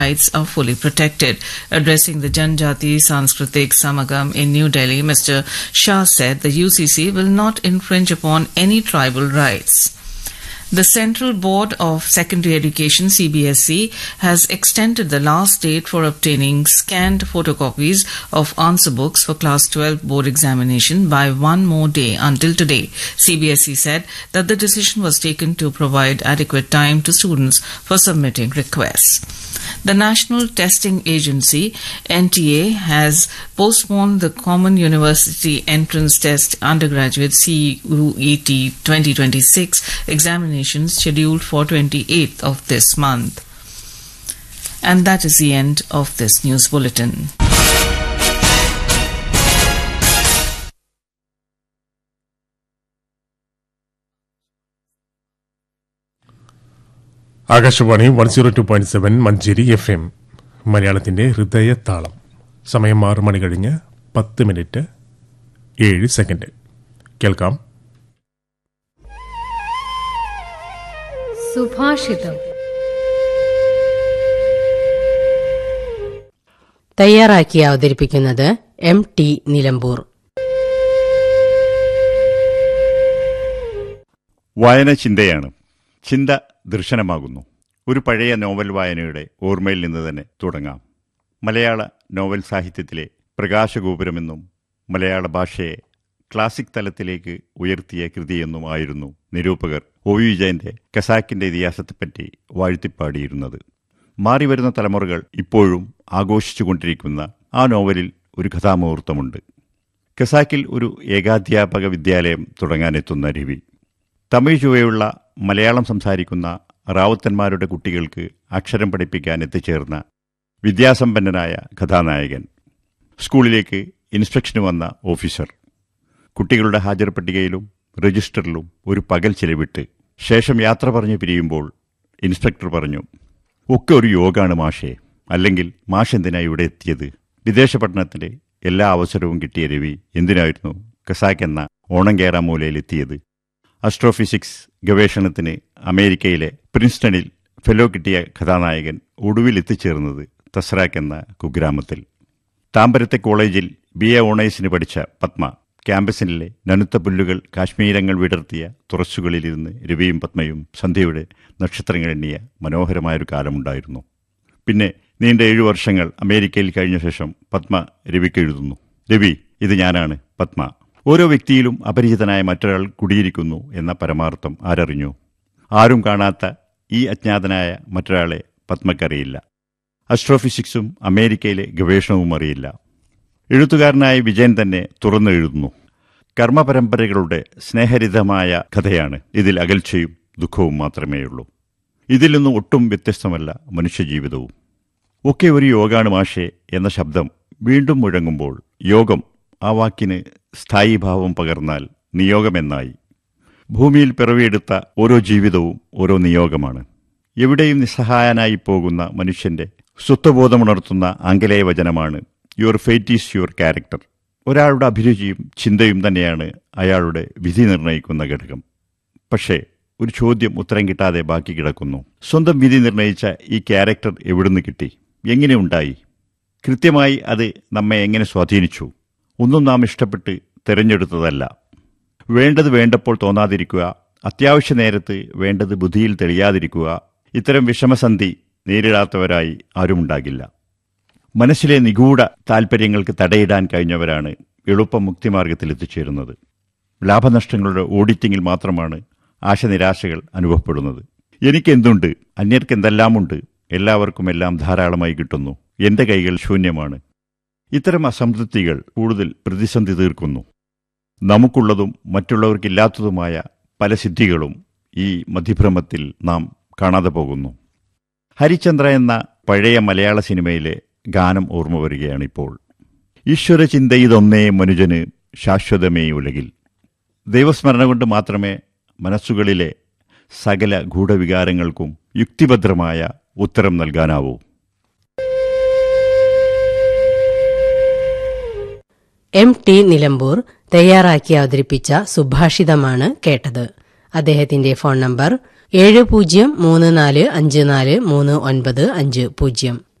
rights are fully protected. Addressing the Janjati Sanskritik Samagam in New Delhi, Mr. Shah said the UCC will not infringe upon any tribal rights. The Central Board of Secondary Education CBSE has extended the last date for obtaining scanned photocopies of answer books for class 12 board examination by one more day until today. CBSE said that the decision was taken to provide adequate time to students for submitting requests. The National Testing Agency NTA has postponed the Common University Entrance Test undergraduate CUET 2026 examinations scheduled for 28th of this month. And that is the end of this news bulletin. Akashvani one zero two point seven Manjeri F M മലയാളത്തിന്റെ ഹൃദയതാളം സമയം ആറ് മണി കഴിഞ്ഞ് പത്ത് minute ഏഴ് second കേൾക്കാം സുഭാഷിതം തയ്യാറാക്കി അവതരിപ്പിക്കുന്നത് എം ടി നിലമ്പൂർ വായന ചിന്തയാണ് ചിന്ത ദർശനമാകുന്നു ഒരു പഴയ നോവൽ വായനയുടെ ഓർമ്മയിൽ നിന്ന് തന്നെ തുടങ്ങാം മലയാള നോവൽ സാഹിത്യത്തിലെ പ്രകാശഗോപുരമെന്നും മലയാള ഭാഷയെ ക്ലാസിക് തലത്തിലേക്ക് ഉയർത്തിയ കൃതിയെന്നും ആയിരുന്നു നിരൂപകർ ഒ വി വിജയന്റെ കസാക്കിന്റെ ഇതിഹാസത്തെപ്പറ്റി വാഴ്ത്തിപ്പാടിയിരുന്നത് മാറിവരുന്ന തലമുറകൾ ഇപ്പോഴും ആഘോഷിച്ചുകൊണ്ടിരിക്കുന്ന ആ നോവലിൽ ഒരു കഥാമുഹൂർത്തമുണ്ട് കസാക്കിൽ ഒരു ഏകാധ്യാപക വിദ്യാലയം തുടങ്ങാനെത്തുന്ന രവി തമിഴ് ചുവയുള്ള മലയാളം സംസാരിക്കുന്ന റാവുത്തന്മാരുടെ കുട്ടികൾക്ക് അക്ഷരം പഠിപ്പിക്കാൻ എത്തിച്ചേർന്ന വിദ്യാസമ്പന്നനായ കഥാനായകൻ സ്കൂളിലേക്ക് ഇൻസ്പെക്ഷന് വന്ന ഓഫീസർ കുട്ടികളുടെ ഹാജർ പട്ടികയിലും രജിസ്റ്ററിലും ഒരു പകൽ ചിലവിട്ട് ശേഷം യാത്ര പറഞ്ഞു പിരിയുമ്പോൾ ഇൻസ്പെക്ടർ പറഞ്ഞു ഒക്കെ ഒരു യോഗാണ് മാഷേ അല്ലെങ്കിൽ മാഷ് എന്തിനാ ഇവിടെ എത്തിയത് വിദേശ പഠനത്തിന്റെ എല്ലാ അവസരവും കിട്ടിയ രവി എന്തിനായിരുന്നു കസാക്ക് എന്ന ഓണം കേറാ മൂലയിലെത്തിയത് അസ്ട്രോഫിസിക്സ് ഗവേഷണത്തിന് അമേരിക്കയിലെ പ്രിൻസ്റ്റണിൽ ഫെലോ കിട്ടിയ കഥാനായകൻ ഒടുവിൽ എത്തിച്ചേർന്നത് തസ്രാക്ക് എന്ന കുഗ്രാമത്തിൽ താമ്പരത്തെ കോളേജിൽ ബി എ ഓണേഴ്സിന് പഠിച്ച പത്മ ക്യാമ്പസിനിലെ നനുത്ത പുല്ലുകൾ കാശ്മീരങ്ങൾ വിടർത്തിയ തുറച്ചുകളിലിരുന്ന് രവിയും പത്മയും സന്ധ്യയുടെ നക്ഷത്രങ്ങൾ എണ്ണിയ മനോഹരമായൊരു കാലമുണ്ടായിരുന്നു പിന്നെ നീണ്ട ഏഴു വർഷങ്ങൾ അമേരിക്കയിൽ കഴിഞ്ഞ ശേഷം പത്മ രവിക്ക് എഴുതുന്നു രവി ഇത് ഞാനാണ് പത്മ ഓരോ വ്യക്തിയിലും അപരിചിതനായ മറ്റൊരാൾ കുടിയിരിക്കുന്നു എന്ന പരമാർത്ഥം ആരറിഞ്ഞു ആരും കാണാത്ത ഈ അജ്ഞാതനായ മറ്റൊരാളെ പത്മക്കറിയില്ല അസ്ട്രോഫിസിക്സും അമേരിക്കയിലെ ഗവേഷണവും അറിയില്ല എഴുത്തുകാരനായ വിജയൻ തന്നെ തുറന്നെഴുതുന്നു കർമ്മപരമ്പരകളുടെ സ്നേഹരിതമായ കഥയാണ് ഇതിൽ അകൽച്ചയും ദുഃഖവും മാത്രമേയുള്ളൂ ഇതിൽ നിന്നും ഒട്ടും വ്യത്യസ്തമല്ല മനുഷ്യജീവിതവും ഒക്കെ ഒരു യോഗാണ് മാഷേ എന്ന ശബ്ദം വീണ്ടും മുഴങ്ങുമ്പോൾ യോഗം ആ വാക്കിന് സ്ഥായീഭാവം പകർന്നാൽ നിയോഗമെന്നായി ഭൂമിയിൽ പിറവിയെടുത്ത ഓരോ ജീവിതവും ഓരോ നിയോഗമാണ് എവിടെയും നിസ്സഹായനായി പോകുന്ന മനുഷ്യന്റെ സ്വത്വബോധമുണർത്തുന്ന ആംഗലേയ വചനമാണ് your fate is your character ഒരാളുടെ അഭിരുചിയും ചിന്തയും തന്നെയാണ് അയാളുടെ വിധി നിർണ്ണയിക്കുന്ന ഘടകം പക്ഷേ ഒരു ചോദ്യം ഉത്തരം കിട്ടാതെ ബാക്കി കിടക്കുന്നു സ്വന്തം വിധി നിർണ്ണയിച്ച ഈ ക്യാരക്ടർ എവിടുന്ന് കിട്ടി എങ്ങനെ ഉണ്ടായി കൃത്യമായി അത് നമ്മെ എങ്ങനെ സ്വാധീനിച്ചു ഒന്നും നാം ഇഷ്ടപ്പെട്ട് തിരഞ്ഞെടുത്തതല്ല വേണ്ടത് വേണ്ടപ്പോൾ തോന്നാതിരിക്കുക അത്യാവശ്യ നേരത്ത് വേണ്ടത് ബുദ്ധിയിൽ തെളിയാതിരിക്കുക ഇത്തരം വിഷമസന്ധി നേരിടാത്തവരായി ആരുമുണ്ടാകില്ല മനസ്സിലെ നിഗൂഢ താൽപ്പര്യങ്ങൾക്ക് തടയിടാൻ കഴിഞ്ഞവരാണ് എളുപ്പം മുക്തിമാർഗത്തിൽ എത്തിച്ചേരുന്നത് ലാഭനഷ്ടങ്ങളുടെ ഓഡിറ്റിങ്ങിൽ മാത്രമാണ് ആശനിരാശകൾ അനുഭവപ്പെടുന്നത് എനിക്കെന്തുണ്ട് അന്യർക്ക് എന്തെല്ലാമുണ്ട് എല്ലാവർക്കും എല്ലാം ധാരാളമായി കിട്ടുന്നു എന്റെ കൈകൾ ശൂന്യമാണ് ഇത്തരം അസംതൃപ്തികൾ കൂടുതൽ പ്രതിസന്ധി തീർക്കുന്നു നമുക്കുള്ളതും മറ്റുള്ളവർക്കില്ലാത്തതുമായ പല സിദ്ധികളും ഈ മധ്യഭ്രമത്തിൽ നാം കാണാതെ പോകുന്നു ഹരിചന്ദ്ര എന്ന പഴയ മലയാള സിനിമയിലെ ഗാനം ഓർമ്മ വരികയാണിപ്പോൾ ഈശ്വരചിന്ത ഇതൊന്നേ മനുജന് ശാശ്വതമേ ഉലകിൽ ദൈവസ്മരണ കൊണ്ട് മാത്രമേ മനസ്സുകളിലെ സകല ഗൂഢവികാരങ്ങൾക്കും യുക്തിഭദ്രമായ ഉത്തരം നൽകാനാവൂ എം ടി നിലമ്പൂർ തയ്യാറാക്കി അവതരിപ്പിച്ച സുഭാഷിതമാണ് കേട്ടത് അദ്ദേഹത്തിന്റെ ഫോൺ നമ്പർ ഏഴ് പൂജ്യം മൂന്ന് നാല് അഞ്ച് നാല് മൂന്ന് ഒൻപത് അഞ്ച് പൂജ്യം